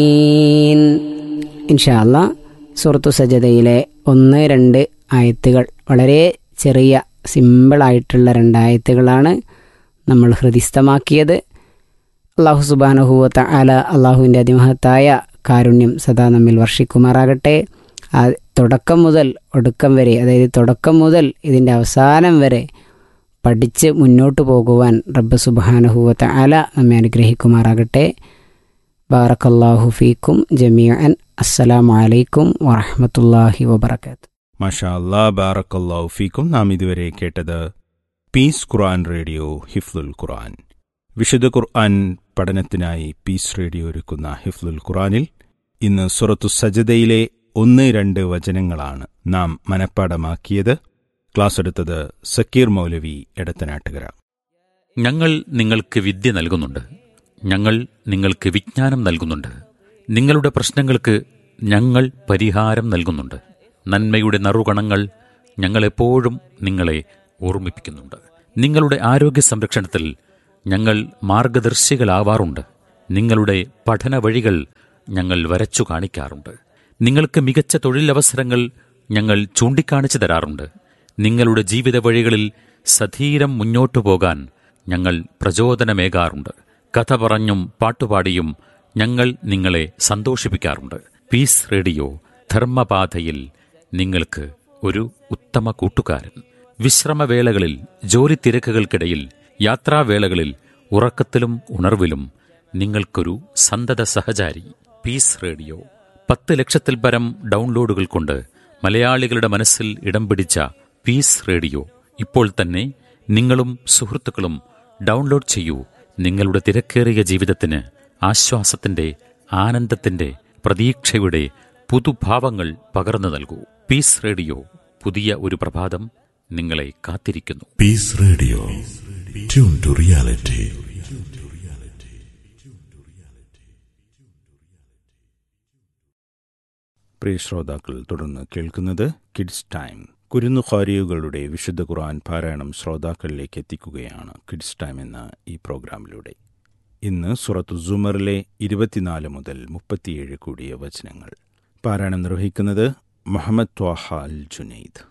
ഇൻഷാല്ല സുഹൃത്തു സജതയിലെ ഒന്ന് രണ്ട് ആയത്തുകൾ വളരെ ചെറിയ സിമ്പിളായിട്ടുള്ള രണ്ടായത്തുകളാണ് നമ്മൾ ഹൃദിസ്ഥമാക്കിയത് അള്ളാഹു സുബാനഹുവത്ത അല അള്ളാഹുവിൻ്റെ അതിമഹത്തായ കാരുണ്യം സദാ നമ്മിൽ വർഷിക്കുമാറാകട്ടെ ആ തുടക്കം മുതൽ ഒടുക്കം വരെ അതായത് തുടക്കം മുതൽ ഇതിൻ്റെ അവസാനം വരെ പഠിച്ച് മുന്നോട്ട് പോകുവാൻ റബ്ബ് സുബാനഹുവത്ത അല നമ്മെ അനുഗ്രഹിക്കുമാറാകട്ടെ ബാറക്കല്ലാഹു ഫീക്കും ജമിയൻ അസ്സലാമു അലൈക്കും വറഹമത്തല്ലാഹി വബർക്കാത്ത് മാഷാ അല്ലാ ബാറക്കല്ലാഹു ഫീക്കും നാം ഇതുവരെ കേട്ടത് പീസ് ഖുർആൻ റേഡിയോ ഹിഫ്ലുൽ ഖുർആൻ വിശുദ്ധ ഖുർആൻ പഠനത്തിനായി പീസ് റേഡിയോ ഒരുക്കുന്ന ഹിഫ്ലുൽ ഖുർആനിൽ ഇന്ന് സുറത്തു സജദയിലെ ഒന്ന് രണ്ട് വചനങ്ങളാണ് നാം മനഃപ്പാടമാക്കിയത് ക്ലാസ് എടുത്തത് സക്കീർ മൗലവി എടത്തനാട്ടുകര ഞങ്ങൾ നിങ്ങൾക്ക് വിദ്യ നൽകുന്നുണ്ട് ഞങ്ങൾ നിങ്ങൾക്ക് വിജ്ഞാനം നൽകുന്നുണ്ട് നിങ്ങളുടെ പ്രശ്നങ്ങൾക്ക് ഞങ്ങൾ പരിഹാരം നൽകുന്നുണ്ട് നന്മയുടെ നറുകണങ്ങൾ ഞങ്ങളെപ്പോഴും നിങ്ങളെ ഓർമ്മിപ്പിക്കുന്നുണ്ട് നിങ്ങളുടെ ആരോഗ്യ സംരക്ഷണത്തിൽ ഞങ്ങൾ മാർഗദർശികളാവാറുണ്ട് നിങ്ങളുടെ പഠന വഴികൾ ഞങ്ങൾ വരച്ചു കാണിക്കാറുണ്ട് നിങ്ങൾക്ക് മികച്ച തൊഴിലവസരങ്ങൾ ഞങ്ങൾ ചൂണ്ടിക്കാണിച്ചു തരാറുണ്ട് നിങ്ങളുടെ ജീവിത വഴികളിൽ സധീരം മുന്നോട്ടു പോകാൻ ഞങ്ങൾ പ്രചോദനമേകാറുണ്ട് കഥ പറഞ്ഞും പാട്ടുപാടിയും ഞങ്ങൾ നിങ്ങളെ സന്തോഷിപ്പിക്കാറുണ്ട് പീസ് റേഡിയോ ധർമ്മപാതയിൽ നിങ്ങൾക്ക് ഒരു ഉത്തമ കൂട്ടുകാരൻ വിശ്രമവേളകളിൽ ജോലി തിരക്കുകൾക്കിടയിൽ യാത്രാവേളകളിൽ ഉറക്കത്തിലും ഉണർവിലും നിങ്ങൾക്കൊരു സന്തത സഹചാരി പീസ് റേഡിയോ പത്ത് ലക്ഷത്തിൽ പരം ഡൗൺലോഡുകൾ കൊണ്ട് മലയാളികളുടെ മനസ്സിൽ ഇടം പിടിച്ച പീസ് റേഡിയോ ഇപ്പോൾ തന്നെ നിങ്ങളും സുഹൃത്തുക്കളും ഡൗൺലോഡ് ചെയ്യൂ നിങ്ങളുടെ തിരക്കേറിയ ജീവിതത്തിന് ആശ്വാസത്തിന്റെ ആനന്ദത്തിന്റെ പ്രതീക്ഷയുടെ പുതുഭാവങ്ങൾ പകർന്നു നൽകൂ പീസ് റേഡിയോ പുതിയ ഒരു പ്രഭാതം നിങ്ങളെ കാത്തിരിക്കുന്നു Peace Radio. Tune to reality. പ്രിയ ശ്രോതാക്കൾ തുടർന്ന് കേൾക്കുന്നത് കിഡ്സ് ടൈം കുരുന്നു ഖാരിയുകളുടെ വിശുദ്ധ ഖുർആൻ പാരായണം ശ്രോതാക്കളിലേക്ക് എത്തിക്കുകയാണ് കിഡ്സ് ടൈം എന്ന ഈ പ്രോഗ്രാമിലൂടെ ഇന്ന് സുറത്തു സുമറിലെ ഇരുപത്തിനാല് മുതൽ മുപ്പത്തിയേഴ് കൂടിയ വചനങ്ങൾ പാരായണം നിർവഹിക്കുന്നത് മുഹമ്മദ് ത്വാഹ അൽ ജുനൈദ്